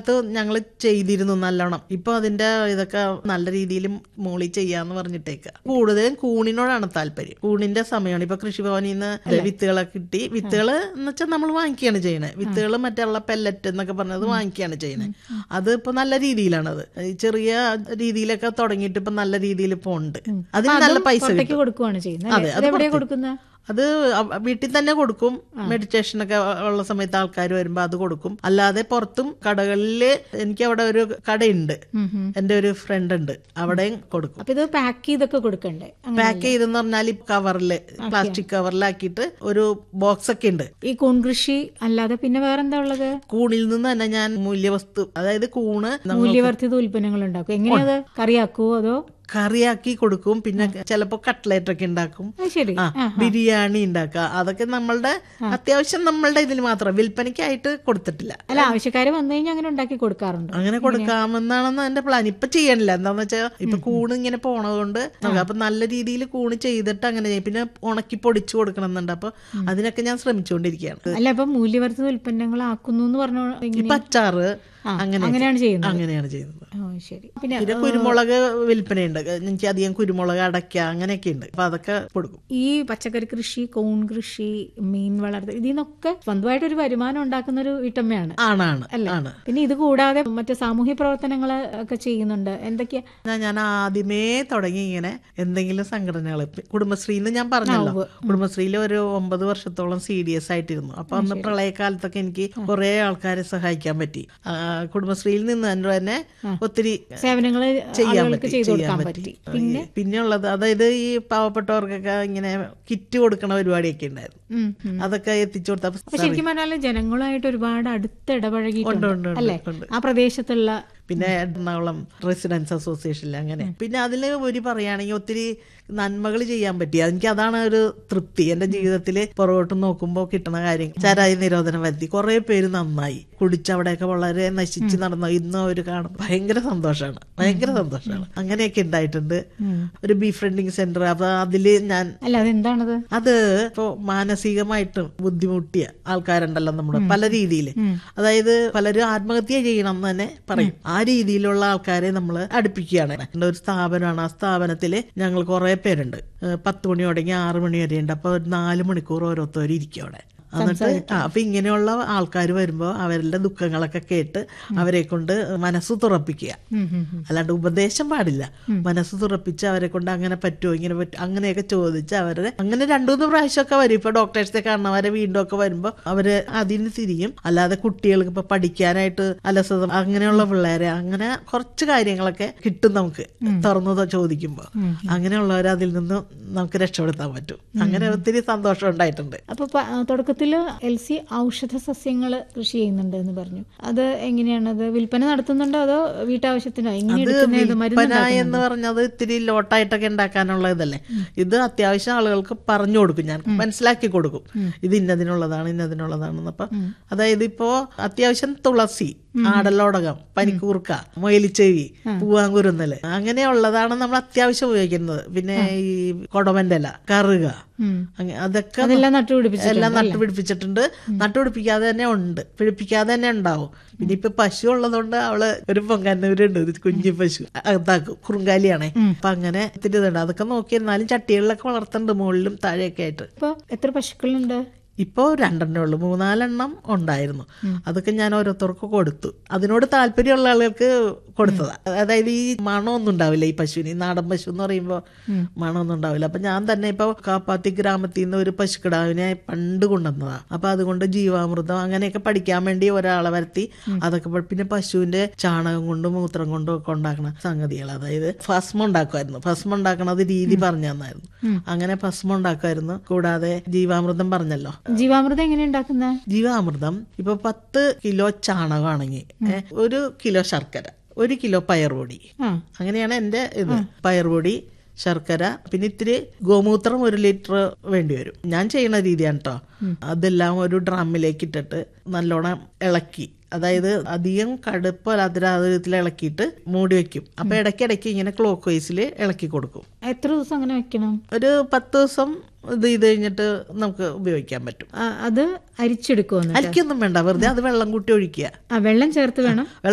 കാലത്ത് ഞങ്ങൾ ചെയ്തിരുന്നു നല്ലോണം ഇപ്പൊ അതിന്റെ ഇതൊക്കെ നല്ല രീതിയിൽ മോളി ചെയ്യാന്ന് പറഞ്ഞിട്ടേക്ക കൂടുതലും കൂണിനോടാണ് താല്പര്യം കൂണിന്റെ സമയമാണ് ഇപ്പൊ കൃഷിഭവനിൽ നിന്ന് വിത്തുകളൊക്കെ കിട്ടി വിത്തുകൾ എന്ന് വെച്ചാൽ നമ്മൾ വാങ്ങിക്കുകയാണ് ചെയ്യണത് വിത്തുകൾ മറ്റുള്ള പെല്ലറ്റ് എന്നൊക്കെ പറഞ്ഞത് വാങ്ങിക്കുകയാണ് ചെയ്യണത് അത് ഇപ്പൊ നല്ല രീതിയിലാണത് ഈ ചെറിയ രീതിയിലൊക്കെ തുടങ്ങിയിട്ട് ഇപ്പൊ നല്ല രീതിയിൽ ഇപ്പൊ ഉണ്ട് അതിന് നല്ല പൈസ പുറത്തേക്ക് കിട്ടും കൊടുക്കുവാണ് ചെയ്യുന്നത് അതെ, അല്ലേ? അത് അതെവിടെയാ പുറത്തേക്ക്. കൊടുക്കുന്നത് അത് അവ- വീട്ടിൽ തന്നെ കൊടുക്കും മെഡിറ്റേഷൻ ഒക്കെ ഉള്ള സമയത്ത് ആൾക്കാർ വരുമ്പോൾ അത് കൊടുക്കും അല്ലാതെ പുറത്തും കടകളിൽ എനിക്ക് അവിടെ ഒരു കടയുണ്ട് എന്റെ ഒരു ഫ്രണ്ട് ഉണ്ട് അവിടെയും കൊടുക്കും അപ്പൊ ഇത് പാക്ക് ചെയ്തൊക്കെ കൊടുക്കണ്ടേ അങ്ങനെ പാക്ക് ചെയ്തെന്ന് പറഞ്ഞാൽ കവറില് പ്ലാസ്റ്റിക് കവറിലാക്കിയിട്ട് ഒരു ബോക്സ് ഒക്കെ ഉണ്ട് ഈ കൂൺ കൃഷി അല്ലാതെ പിന്നെ വേറെന്താ ഉള്ളത് കൂണിൽ നിന്ന് തന്നെ ഞാൻ മൂല്യവസ്തു അതായത് കൂണ് നമ്മൾ മൂല്യവർദ്ധിത ഉൽപ്പന്നങ്ങൾ ഉണ്ടാക്കും എങ്ങനെയത് കറിയാക്കുവോ അതോ കറിയാക്കി കൊടുക്കും പിന്നെ ചിലപ്പോ കട്ട്ലേറ്റ് ഒക്കെ ഉണ്ടാക്കും അത് ശരി ആ ബിരിയാണി ഉണ്ടാക്കുക അതൊക്കെ നമ്മളുടെ അത്യാവശ്യം നമ്മളുടെ ഇതിൽ മാത്രം വിൽപ്പനയ്ക്കായിട്ട് കൊടുത്തിട്ടില്ല അല്ല ആവശ്യക്കാര് വന്നു കഴിഞ്ഞാൽ അങ്ങനെ ഉണ്ടാക്കി കൊടുക്കാറുണ്ട് അങ്ങനെ കൊടുക്കാമെന്നാണെന്ന് എന്റെ പ്ലാൻ ഇപ്പൊ ചെയ്യണില്ല എന്താന്ന് വെച്ചാൽ ഇപ്പൊ കൂണ് ഇങ്ങനെ പോണതുകൊണ്ട് നമുക്ക് അപ്പൊ നല്ല രീതിയിൽ കൂണ് ചെയ്തിട്ട് അങ്ങനെ ചെയ്യും പിന്നെ ഉണക്കി പൊടിച്ചു കൊടുക്കണം എന്നുണ്ട് അപ്പൊ അതിനൊക്കെ ഞാൻ ശ്രമിച്ചുകൊണ്ടിരിക്കുകയാണ് അല്ല അപ്പൊ മൂല്യവർദ്ധിത ഉൽപ്പന്നങ്ങൾ ആക്കുന്നു എന്ന് പറഞ്ഞ ഇപ്പൊ അച്ചാറ് അങ്ങനെ അങ്ങനെയാണ് ചെയ്യുന്നത് അങ്ങനെയാണ് ചെയ്യുന്നത് ഓ ശരി പിന്നെ പിന്നെ കുരുമുളക് വിൽപ്പനയുണ്ട് എനിക്ക് അധികം കുരുമുളക് അടയ്ക്ക അങ്ങനെയൊക്കെ ഉണ്ട് അപ്പൊ അതൊക്കെ കൊടുക്കും ഈ പച്ചക്കറി കൃഷി കൂൺ കൃഷി മീൻ വളർത്തൽ ഇതിൽ നിന്നൊക്കെ സ്വന്തമായിട്ട് ഒരു വരുമാനം ഉണ്ടാക്കുന്ന ഒരു വീട്ടമ്മയാണ് ആണാണ് ആണ് പിന്നെ ഇത് കൂടാതെ മറ്റു സാമൂഹ്യ പ്രവർത്തനങ്ങൾ ഒക്കെ ചെയ്യുന്നുണ്ട് എന്തൊക്കെയാ ഞാൻ- ഞാൻ ആദ്യമേ തുടങ്ങി ഇങ്ങനെ എന്തെങ്കിലും സംഘടനകൾ കുടുംബശ്രീന്ന് ഞാൻ പറഞ്ഞല്ലോ കുടുംബശ്രീയിൽ ഒരു ഒമ്പത് വർഷത്തോളം സി ഡി എസ് ആയിട്ടിരുന്നു അപ്പൊ അന്ന് പ്രളയകാലത്തൊക്കെ എനിക്ക് കുറെ ആൾക്കാരെ സഹായിക്കാൻ പറ്റി ആ, കുടുംബശ്രീയിൽ നിന്ന് തന്നെ ഒത്തിരി സേവനങ്ങൾ ചെയ്യാൻ ആളുകൾക്ക് പറ്റി ചെയ്തു ചെയ്യാൻ കൊടുക്കാൻ പറ്റി പറ്റി പിന്നെ പിന്നെ ഉള്ളത് അതായത് ഈ പാവപ്പെട്ടവർക്കൊക്കെ ഇങ്ങനെ കിറ്റ് കൊടുക്കണ പരിപാടിയൊക്കെ ഉണ്ടായിരുന്നു ഉം, ഉം. അതൊക്കെ എത്തിച്ചു കൊടുത്ത അപ്പൊ ശരിക്കും പറഞ്ഞാൽ ജനങ്ങളുമായിട്ട് ഒരുപാട് അടുത്ത് ഉണ്ട്, ഇടപഴകിയിട്ടുണ്ട് ഉണ്ട്, ഉണ്ട്, അല്ലേ ഉണ്ട്. ആ പ്രദേശത്തുള്ള പിന്നെ എറണാകുളം റെസിഡൻസ് അസോസിയേഷനിൽ അങ്ങനെ പിന്നെ അതിൽ ഒരു പറയുകയാണെങ്കിൽ ഒത്തിരി നന്മകൾ ചെയ്യാൻ പറ്റി എനിക്ക് അതാണ് ഒരു തൃപ്തി എന്റെ ജീവിതത്തിൽ പുറകോട്ട് നോക്കുമ്പോൾ കിട്ടുന്ന കാര്യം ചരായി നിരോധനം വരുത്തി കുറെ പേര് നന്നായി കുടിച്ച് അവിടെയൊക്കെ വളരെ നശിച്ച് നടന്നു ഇന്ന് അവർ കാണും ഭയങ്കര സന്തോഷമാണ് ഭയങ്കര സന്തോഷമാണ് അങ്ങനെയൊക്കെ ഉണ്ടായിട്ടുണ്ട് ഒരു ബീഫ്രണ്ടിങ് സെന്റർ അപ്പൊ അതില് ഞാൻ അല്ല അതെന്താണത് അത് ഇപ്പോ മാനസികമായിട്ടും ബുദ്ധിമുട്ടിയ ആൾക്കാരുണ്ടല്ലോ നമ്മുടെ പല രീതിയിൽ അതായത് പലരും ആത്മഹത്യ ചെയ്യണം എന്ന് തന്നെ പറയും ആ രീതിയിലുള്ള ആൾക്കാരെ നമ്മൾ അടുപ്പിക്കുകയാണ് എൻ്റെ ഒരു സ്ഥാപനമാണ് ആ സ്ഥാപനത്തിൽ ഞങ്ങൾ കുറെ പേരുണ്ട് ഏഹ് പത്ത് മണി തുടങ്ങി ആറ് മണി വരെ ഉണ്ട് അപ്പൊ ഒരു നാല് മണിക്കൂർ ഓരോരുത്തർ ഇരിക്കും അവിടെ എന്നിട്ട് ആ, അപ്പൊ ഇങ്ങനെയുള്ള ആൾക്കാർ വരുമ്പോൾ അവരുടെ ദുഃഖങ്ങളൊക്കെ കേട്ട് അവരെ കൊണ്ട് മനസ്സ് തുറപ്പിക്കുക ഉം, ഉം, ഉം. അല്ലാണ്ട് ഉപദേശം പാടില്ല മനസ്സ് തുറപ്പിച്ച് അവരെ കൊണ്ട് അങ്ങനെ പറ്റുമോ ഇങ്ങനെ പറ്റും അങ്ങനെയൊക്കെ ചോദിച്ച് അവരെ അങ്ങനെ രണ്ടു മൂന്ന് പ്രാവശ്യമൊക്കെ വരും ഇപ്പൊ ഡോക്ടേഴ്സിനെ കാണുന്നവരെ വീണ്ടും ഒക്കെ വരുമ്പോ അവര് അതിന് തിരിയും അല്ലാതെ കുട്ടികൾക്ക് ഇപ്പൊ പഠിക്കാനായിട്ട് അലസത അങ്ങനെയുള്ള പിള്ളേരെ അങ്ങനെ കുറച്ച് കാര്യങ്ങളൊക്കെ കിട്ടും നമുക്ക് തുറന്നു ചോദിക്കുമ്പോ അങ്ങനെയുള്ളവരെ അതിൽ നിന്ന് നമുക്ക് രക്ഷപ്പെടുത്താൻ പറ്റും അങ്ങനെ ഒത്തിരി സന്തോഷം ഉണ്ടായിട്ടുണ്ട് അപ്പൊ പ- ആ, തുടക്കത്തില് എൽ സി ഔഷധ സസ്യങ്ങൾ കൃഷി ചെയ്യുന്നുണ്ട് എന്ന് പറഞ്ഞു അത് എങ്ങനെയാണ് അത് വിൽപ്പന നടത്തുന്നുണ്ടോ അതോ വീട്ടാവശ്യത്തിനോ എങ്ങനെ എടുക്കുന്നത് മരുന്ന് വിൽപ്പന എന്ന് പറഞ്ഞത് ഇത്തിരി ലോട്ടായിട്ടൊക്കെ ഉണ്ടാക്കാനുള്ള ഇതല്ലേ ഇത് അത്യാവശ്യം ആളുകൾക്ക് പറഞ്ഞു കൊടുക്കും ഞാൻ മനസ്സിലാക്കി കൊടുക്കും ഇത് ഇന്നതിനുള്ളതാണ് ഇന്നതിനുള്ളതാണെന്ന് അപ്പൊ അതായത് ഇപ്പോ അത്യാവശ്യം തുളസി ആടലോടകം പനിക്കൂർക്ക മൊയിലിച്ചെവി പൂവാങ്കുരുന്നല് അങ്ങനെയുള്ളതാണ് നമ്മൾ അത്യാവശ്യം ഉപയോഗിക്കുന്നത് പിന്നെ ഈ കൊടമന്റെ കറുക ഉം. അങ്ങ- അതൊക്കെ അതെല്ലാം നട്ടുപിടിപ്പിച്ചു എല്ലാം നട്ടുപിടിപ്പിച്ചിട്ടുണ്ട് നട്ടുപിടിപ്പിക്കാതെ തന്നെ ഉണ്ട് പിടിപ്പിക്കാതെ തന്നെ ഉണ്ടാവും പിന്നെ ഇപ്പൊ പശു ഉള്ളതുകൊണ്ട് അവള് ഒരു പൊങ്കാന്നൂരുണ്ട് ഒരു കുഞ്ഞു പശു അകത്താക്കും കുറുങ്കാലിയാണേ അപ്പൊ അങ്ങനെ ഒത്തിരി ഇതുണ്ട് അതൊക്കെ നോക്കിയിരുന്നാലും ചട്ടികളിലൊക്കെ വളർത്തുന്നുണ്ട് മുകളിലും താഴെയൊക്കെ ആയിട്ട് ഇപ്പൊ എത്ര പശുക്കളുണ്ട് ഇപ്പോ രണ്ടെണ്ണേ ഉള്ളൂ മൂന്നാലെണ്ണം ഉണ്ടായിരുന്നു അതൊക്കെ ഞാൻ ഓരോരുത്തർക്ക് കൊടുത്തു അതിനോട് താല്പര്യമുള്ള ആളുകൾക്ക് കൊടുത്തതാ അതായത് ഈ മണമൊന്നും ഉണ്ടാവില്ല ഈ പശുവിന് ഈ നാടൻ പശു എന്ന് പറയുമ്പോൾ മണമൊന്നും ഉണ്ടാവില്ല അപ്പൊ ഞാൻ തന്നെ ഇപ്പൊ കാപ്പാത്തി ഗ്രാമത്തിൽ നിന്ന് ഒരു പശുക്കിടാവിനെ പണ്ട് കൊണ്ടുവന്നതാ അപ്പൊ അതുകൊണ്ട് ജീവാമൃതം അങ്ങനെയൊക്കെ പഠിക്കാൻ വേണ്ടി ഒരാളെ വരുത്തി അതൊക്കെ പഠി- പിന്നെ പശുവിന്റെ ചാണകം കൊണ്ടും മൂത്രം കൊണ്ടും ഒക്കെ ഉണ്ടാക്കണ സംഗതികൾ അതായത് ഭസ്മം ഉണ്ടാക്കുമായിരുന്നു ഭസ്മം ഉണ്ടാക്കണത് രീതി പറഞ്ഞു തന്നായിരുന്നു അങ്ങനെ ഭസ്മം ഉണ്ടാക്കുമായിരുന്നു കൂടാതെ ജീവാമൃതം പറഞ്ഞല്ലോ ജീവാമൃതം എങ്ങനെ ഉണ്ടാക്കുന്നത് ജീവാമൃതം ഇപ്പൊ പത്ത് കിലോ ചാണകമാണെങ്കിൽ ഏ, ഒരു കിലോ ശർക്കര ഒരു കിലോ പയറുപൊടി ആ അങ്ങനെയാണ് എൻ്റെ ഇത് പയറുപൊടി ശർക്കര പിന്നെ ഇത്തിരി ഗോമൂത്രം ഒരു ലിറ്റർ വേണ്ടി വരും ഞാൻ ചെയ്യുന്ന രീതിയാണ് കേട്ടോ അതെല്ലാം ഒരു ഡ്രമ്മിലേക്ക് ഇട്ടിട്ട് നല്ലോണം ഇളക്കി അതായത് അധികം കടുപ്പല്ലാത്ത വിധത്തിൽ ഇളക്കിയിട്ട് മൂടി വെക്കും അപ്പൊ ഇടയ്ക്കിടയ്ക്ക് ഇങ്ങനെ ക്ലോക്ക് വൈസിൽ ഇളക്കി കൊടുക്കും എത്ര ദിവസം അങ്ങനെ വെക്കണം ഒരു പത്ത് ദിവസം ഇത് ചെയ്ത് കഴിഞ്ഞിട്ട് നമുക്ക് ഉപയോഗിക്കാൻ പറ്റും ആ, അത് അരിച്ചെടുക്കുമെന്ന് അരിക്കൊന്നും വേണ്ട വെറുതെ അത് വെള്ളം കൂട്ടി ഒഴിക്കുക ആ വെള്ളം ചേർത്ത് വേണം